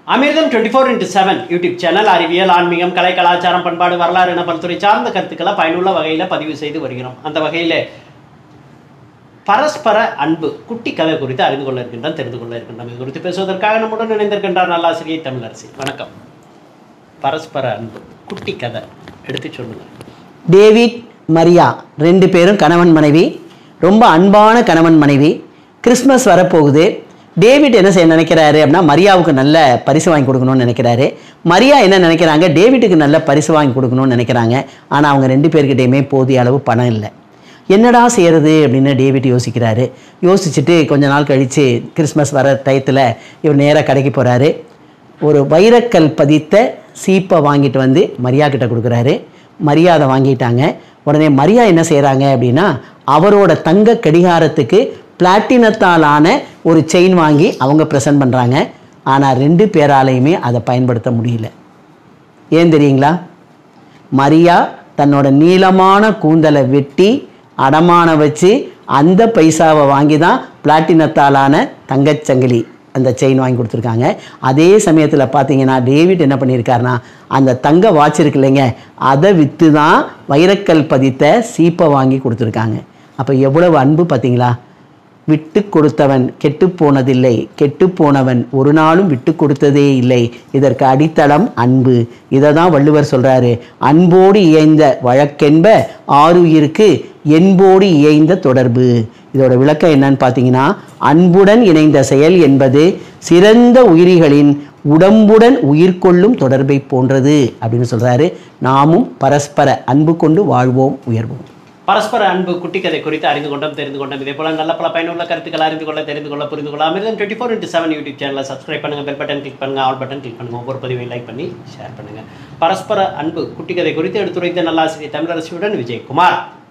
அமிர்தம் twenty four into seven YouTube channel அறிவியல் ஆன்மீகம் கலை கலாச்சாரம் பண்பாடு வரலாறு என பல்துறை சார்ந்த கருத்துக்களை பயனுள்ள வகையில் பதிவு செய்து வருகிறோம் அந்த வகையில் பரஸ்பர அன்பு குட்டி கதை குறித்து அறிந்து கொள்ள இருக்கின்றோம் தெரிந்து கொள்ள இருக்கின்றோம் இது குறித்து பேசுவதற்காக நம்முடன் இணைந்திருக்கின்றார் நல்லாசிரியை தமிழரசி வணக்கம் பரஸ்பர அன்பு குட்டி கதை எடுத்து சொல்லுங்க டேவிட் மரியா ரெண்டு பேரும் கணவன் மனைவி ரொம்ப அன்பான கணவன் மனைவி கிறிஸ்மஸ் வரப்போகுது டேவிட் என்ன செய்ய நினைக்கிறாரு அப்படின்னா மரியாவுக்கு நல்ல பரிசு வாங்கி கொடுக்கணும்னு நினைக்கிறாரு மரியா என்ன நினைக்கிறாங்க டேவிட்டுக்கு நல்ல பரிசு வாங்கி கொடுக்கணும்னு நினைக்கிறாங்க ஆனால் அவங்க ரெண்டு பேர்கிட்டையுமே போதிய அளவு பணம் இல்லை என்னடா செய்கிறது அப்படின்னு டேவிட் யோசிக்கிறாரு யோசிச்சுட்டு கொஞ்ச நாள் கழித்து கிறிஸ்மஸ் வர டயத்தில் இவர் நேராக கடைக்கு போகிறாரு ஒரு வைரக்கல் பதித்த சீப்பை வாங்கிட்டு வந்து மரியா கிட்ட கொடுக்குறாரு மரியா அதை வாங்கிட்டாங்க உடனே மரியா என்ன செய்கிறாங்க அப்படின்னா அவரோட தங்க கடிகாரத்துக்கு பிளாட்டினத்தால் ஆன ஒரு செயின் வாங்கி அவங்க ப்ரெசன்ட் பண்ணுறாங்க ஆனால் ரெண்டு பேராலையுமே அதை பயன்படுத்த முடியல ஏன் தெரியுங்களா மரியா தன்னோட நீளமான கூந்தலை வெட்டி அடமான வச்சு அந்த பைசாவை வாங்கி தான் பிளாட்டினத்தாலான தங்கச்சங்கிலி அந்த செயின் வாங்கி கொடுத்துருக்காங்க அதே சமயத்தில் பார்த்தீங்கன்னா டேவிட் என்ன பண்ணியிருக்காருன்னா அந்த தங்க வாட்ச் இருக்கு இல்லைங்க அதை விற்று தான் வைரக்கல் பதித்த சீப்பை வாங்கி கொடுத்துருக்காங்க அப்போ எவ்வளவு அன்பு பார்த்தீங்களா விட்டு கொடுத்தவன் கெட்டு போனதில்லை கெட்டு போனவன் ஒரு நாளும் விட்டு கொடுத்ததே இல்லை இதற்கு அடித்தளம் அன்பு இதை தான் வள்ளுவர் சொல்றாரு அன்போடு இயைந்த வழக்கென்ப ஆறுயிருக்கு என்போடு இயைந்த தொடர்பு இதோட விளக்கம் என்னன்னு பார்த்தீங்கன்னா அன்புடன் இணைந்த செயல் என்பது சிறந்த உயிரிகளின் உடம்புடன் உயிர் கொள்ளும் தொடர்பை போன்றது அப்படின்னு சொல்றாரு நாமும் பரஸ்பர அன்பு கொண்டு வாழ்வோம் உயர்வோம் பரஸ்பர அன்பு குட்டி கதை குறித்து அறிந்து கொண்டோம் தெரிந்து கொண்டோம் இதே போல நல்ல பல பயனுள்ள கருத்துக்களை அறிந்து கொள்ள தெரிந்து கொள்ள புரிந்து கொள்ள Amirtham twenty four into seven YouTube சேனலை சப்ஸ்கிரைப் பண்ணுங்க பெல் பட்டன் கிளிக் பண்ணுங்க ஆல் பட்டன் கிளிக் பண்ணுங்க ஒவ்வொரு பதிவையும் லைக் பண்ணி ஷேர் பண்ணுங்க பரஸ்பர அன்பு குட்டி கதை குறித்து எடுத்துரைத்த நல்லாசிரியர் தமிழரசியுடன் விஜயகுமார்